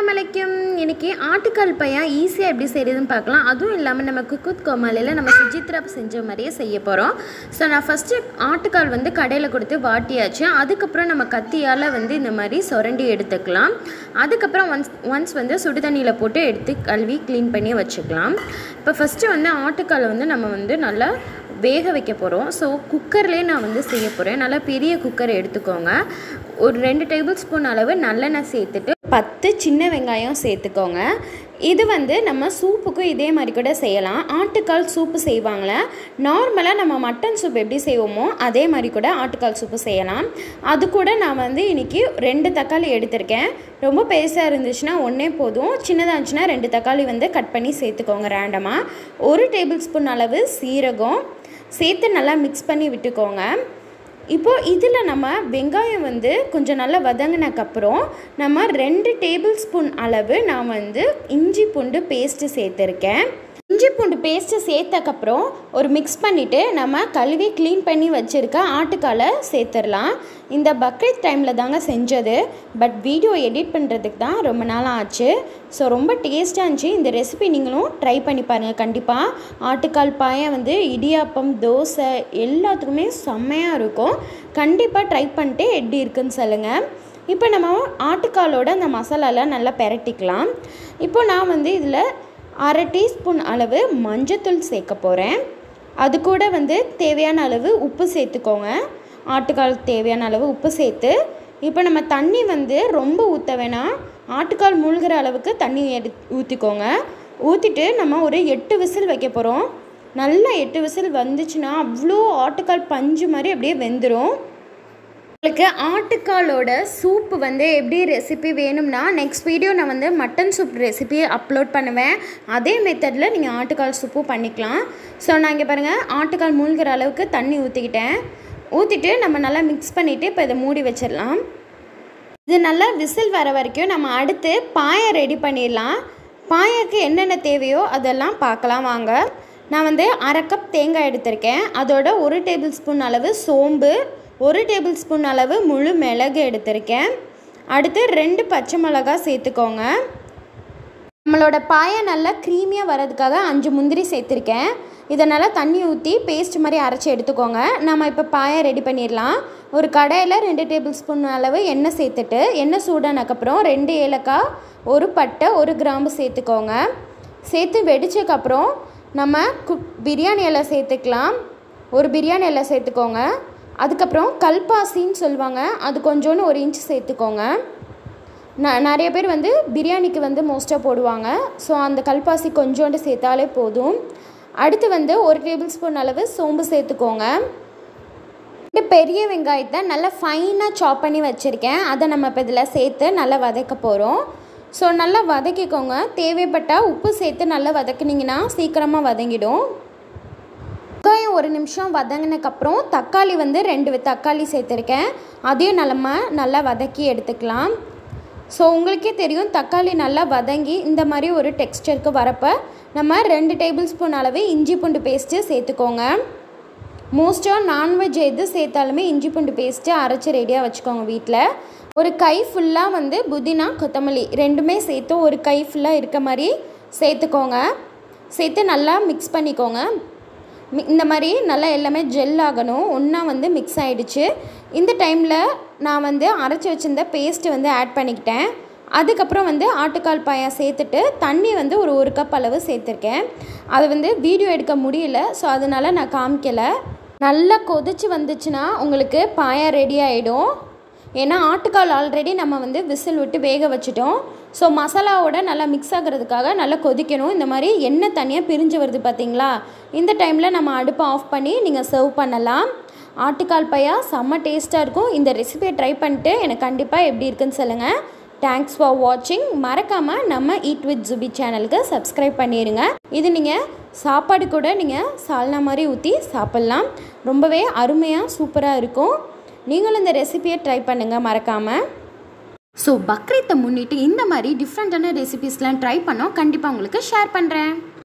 அஸ்ஸலாமு அலைக்கும் இன்னைக்கு ஆட்டுக்கால் பையன் ஈஸியாக எப்படி செய்கிறதுன்னு பார்க்கலாம் அதுவும் இல்லாமல் நம்ம குக்குத் கோமாளியில் நம்ம சுஜித்ரா செஞ்ச மாதிரியே செய்ய போகிறோம் ஸோ நான் ஃபஸ்ட்டு ஆட்டுக்கால் வந்து கடையில் கொடுத்து வாட்டியாச்சு அதுக்கப்புறம் நம்ம கத்தியால் வந்து இந்த மாதிரி சுரண்டி எடுத்துக்கலாம் அதுக்கப்புறம் ஒன்ஸ் ஒன்ஸ் வந்து சுடு தண்ணியில் போட்டு எடுத்து கழுவி க்ளீன் பண்ணி வச்சுக்கலாம் இப்போ ஃபஸ்ட்டு வந்து ஆட்டுக்காலை வந்து நம்ம வந்து நல்லா வேக வைக்க போகிறோம் ஸோ குக்கர்லேயே நான் வந்து செய்ய போகிறேன் நல்லா பெரிய குக்கர் எடுத்துக்கோங்க ஒரு ரெண்டு டேபிள் ஸ்பூன் அளவு நல்லெண்ணெய் சேர்த்துட்டு பத்து சின்ன வெங்காயம் சேர்த்துக்கோங்க இது வந்து நம்ம சூப்புக்கும் இதே மாதிரி கூட செய்யலாம் ஆட்டுக்கால் சூப்பு செய்வாங்களே நார்மலாக நம்ம மட்டன் சூப் எப்படி செய்வோமோ அதே மாதிரி கூட ஆட்டுக்கால் சூப்பு செய்யலாம் அது கூட நான் வந்து இன்றைக்கி ரெண்டு தக்காளி எடுத்திருக்கேன் ரொம்ப பெருசாக இருந்துச்சுன்னா ஒன்றே போதும் சின்னதாக இருந்துச்சுன்னா ரெண்டு தக்காளி வந்து கட் பண்ணி சேர்த்துக்கோங்க ரேண்டமாக ஒரு டேபிள் ஸ்பூன் அளவு சீரகம் சேர்த்து நல்லா மிக்ஸ் பண்ணி விட்டுக்கோங்க இப்போது இதில் நம்ம வெங்காயம் வந்து கொஞ்சம் நல்லா வதங்கினக்கப்புறம் நம்ம ரெண்டு டேபிள் ஸ்பூன் அளவு நான் வந்து இஞ்சி பூண்டு பேஸ்ட்டு சேர்த்துருக்கேன் இஞ்சி பூண்டு பேஸ்ட்டு சேர்த்தக்கப்புறம் ஒரு மிக்ஸ் பண்ணிவிட்டு நம்ம கழுவி க்ளீன் பண்ணி வச்சுருக்க ஆட்டுக்காலை சேர்த்துடலாம் இந்த பக்ரீத் டைமில் தாங்க செஞ்சது பட் வீடியோ எடிட் பண்ணுறதுக்கு தான் ரொம்ப நாள் ஆச்சு ஸோ ரொம்ப டேஸ்ட்டாக இருந்துச்சு இந்த ரெசிபி நீங்களும் ட்ரை பண்ணி பாருங்கள் கண்டிப்பாக ஆட்டுக்கால் பாயம் வந்து இடியாப்பம் தோசை எல்லாத்துக்குமே செம்மையாக இருக்கும் கண்டிப்பாக ட்ரை பண்ணிட்டு எப்படி இருக்குன்னு சொல்லுங்கள் இப்போ நம்ம ஆட்டுக்காலோட அந்த மசாலாலாம் நல்லா பெரட்டிக்கலாம் இப்போ நான் வந்து இதில் அரை டீஸ்பூன் அளவு மஞ்சத்தூள் சேர்க்க போகிறேன் அது கூட வந்து தேவையான அளவு உப்பு சேர்த்துக்கோங்க ஆட்டுக்கால் தேவையான அளவு உப்பு சேர்த்து இப்போ நம்ம தண்ணி வந்து ரொம்ப ஊற்ற வேணாம் ஆட்டுக்கால் மூழ்கிற அளவுக்கு தண்ணி எடு ஊற்றிக்கோங்க ஊற்றிட்டு நம்ம ஒரு எட்டு விசில் வைக்க போகிறோம் நல்லா எட்டு விசில் வந்துச்சுன்னா அவ்வளோ ஆட்டுக்கால் பஞ்சு மாதிரி அப்படியே வெந்துடும் உங்களுக்கு ஆட்டுக்காலோட சூப் வந்து எப்படி ரெசிபி வேணும்னா நெக்ஸ்ட் வீடியோ நான் வந்து மட்டன் சூப் ரெசிபி அப்லோட் பண்ணுவேன் அதே மெத்தடில் நீங்கள் ஆட்டுக்கால் சூப்பும் பண்ணிக்கலாம் ஸோ நான் இங்கே பாருங்கள் ஆட்டுக்கால் மூழ்கிற அளவுக்கு தண்ணி ஊற்றிக்கிட்டேன் ஊற்றிட்டு நம்ம நல்லா மிக்ஸ் பண்ணிவிட்டு இப்போ இதை மூடி வச்சிடலாம் இது நல்லா விசில் வர வரைக்கும் நம்ம அடுத்து பாயை ரெடி பண்ணிடலாம் பாயக்கு என்னென்ன தேவையோ அதெல்லாம் பார்க்கலாம் வாங்க நான் வந்து அரை கப் தேங்காய் எடுத்திருக்கேன் அதோட ஒரு டேபிள் ஸ்பூன் அளவு சோம்பு ஒரு டேபிள் ஸ்பூன் அளவு முழு மிளகு எடுத்திருக்கேன் அடுத்து ரெண்டு பச்சை மிளகா சேர்த்துக்கோங்க நம்மளோட பாயை நல்லா க்ரீமியாக வர்றதுக்காக அஞ்சு முந்திரி சேர்த்துருக்கேன் இதை நல்லா தண்ணி ஊற்றி பேஸ்ட் மாதிரி அரைச்சி எடுத்துக்கோங்க நம்ம இப்போ பாயை ரெடி பண்ணிடலாம் ஒரு கடாயில் ரெண்டு டேபிள் ஸ்பூன் அளவு எண்ணெய் சேர்த்துட்டு எண்ணெய் சூடானக்கப்புறம் ரெண்டு ஏலக்காய் ஒரு பட்டை ஒரு கிராம்பு சேர்த்துக்கோங்க சேர்த்து வெடிச்சதுக்கப்புறம் நம்ம குக் பிரியாணி இலை சேர்த்துக்கலாம் ஒரு பிரியாணி இலை சேர்த்துக்கோங்க அதுக்கப்புறம் கல்பாசின்னு சொல்லுவாங்க அது கொஞ்சோன்னு ஒரு இன்ச் சேர்த்துக்கோங்க ந நிறைய பேர் வந்து பிரியாணிக்கு வந்து மோஸ்ட்டாக போடுவாங்க ஸோ அந்த கல்பாசி கொஞ்சோண்டு சேர்த்தாலே போதும் அடுத்து வந்து ஒரு டேபிள் ஸ்பூன் அளவு சோம்பு சேர்த்துக்கோங்க ரெண்டு பெரிய வெங்காயத்தை நல்லா ஃபைனாக சாப் பண்ணி வச்சுருக்கேன் அதை நம்ம இப்போ இதில் சேர்த்து நல்லா வதக்க போகிறோம் ஸோ நல்லா வதக்கிக்கோங்க தேவைப்பட்டால் உப்பு சேர்த்து நல்லா வதக்குனிங்கன்னா சீக்கிரமாக வதங்கிடும் வெங்காயம் ஒரு நிமிஷம் வதங்கினக்கப்புறம் தக்காளி வந்து ரெண்டு தக்காளி சேர்த்துருக்கேன் அதையும் நம்ம நல்லா வதக்கி எடுத்துக்கலாம் ஸோ உங்களுக்கே தெரியும் தக்காளி நல்லா வதங்கி இந்த மாதிரி ஒரு டெக்ஸ்டருக்கு வரப்போ நம்ம ரெண்டு டேபிள் ஸ்பூன் அளவு இஞ்சி பூண்டு பேஸ்ட்டு சேர்த்துக்கோங்க மோஸ்ட்டாக நான்வெஜ் எது சேர்த்தாலுமே இஞ்சி பூண்டு பேஸ்ட்டு அரைச்சி ரெடியாக வச்சுக்கோங்க வீட்டில் ஒரு கை ஃபுல்லாக வந்து புதினா கொத்தமல்லி ரெண்டுமே சேர்த்து ஒரு கை ஃபுல்லாக இருக்க மாதிரி சேர்த்துக்கோங்க சேர்த்து நல்லா மிக்ஸ் பண்ணிக்கோங்க இந்த மாதிரி நல்லா எல்லாமே ஜெல் ஆகணும் ஒன்றா வந்து மிக்ஸ் ஆகிடுச்சு இந்த டைமில் நான் வந்து அரைச்சி வச்சுருந்த பேஸ்ட்டு வந்து ஆட் பண்ணிக்கிட்டேன் அதுக்கப்புறம் வந்து ஆட்டுக்கால் பாயா சேர்த்துட்டு தண்ணி வந்து ஒரு ஒரு கப் அளவு சேர்த்துருக்கேன் அது வந்து வீடியோ எடுக்க முடியல ஸோ அதனால் நான் காமிக்கலை நல்லா கொதிச்சு வந்துச்சுன்னா உங்களுக்கு பாயா ரெடி ஆகிடும் ஏன்னா ஆட்டுக்கால் ஆல்ரெடி நம்ம வந்து விசில் விட்டு வேக வச்சுட்டோம் ஸோ மசாலாவோட நல்லா மிக்ஸ் ஆகிறதுக்காக நல்லா கொதிக்கணும் இந்த மாதிரி எண்ணெய் தனியாக பிரிஞ்சு வருது பார்த்தீங்களா இந்த டைமில் நம்ம அடுப்பை ஆஃப் பண்ணி நீங்கள் சர்வ் பண்ணலாம் ஆட்டுக்கால் பையா செம்ம டேஸ்ட்டாக இருக்கும் இந்த ரெசிபியை ட்ரை பண்ணிட்டு எனக்கு கண்டிப்பாக எப்படி இருக்குன்னு சொல்லுங்கள் தேங்க்ஸ் ஃபார் வாட்சிங் மறக்காமல் நம்ம ஈட் வித் ஜுபி சேனலுக்கு சப்ஸ்கிரைப் பண்ணிடுங்க இது நீங்கள் சாப்பாடு கூட நீங்கள் சால்னா மாதிரி ஊற்றி சாப்பிட்லாம் ரொம்பவே அருமையாக சூப்பராக இருக்கும் நீங்களும் இந்த ரெசிபியை ட்ரை பண்ணுங்கள் மறக்காமல் ஸோ பக்ரீத்தை முன்னிட்டு இந்த மாதிரி டிஃப்ரெண்ட்டான ரெசிபிஸ்லாம் ட்ரை பண்ணோம் கண்டிப்பாக உங்களுக்கு ஷேர் பண்ணுறேன்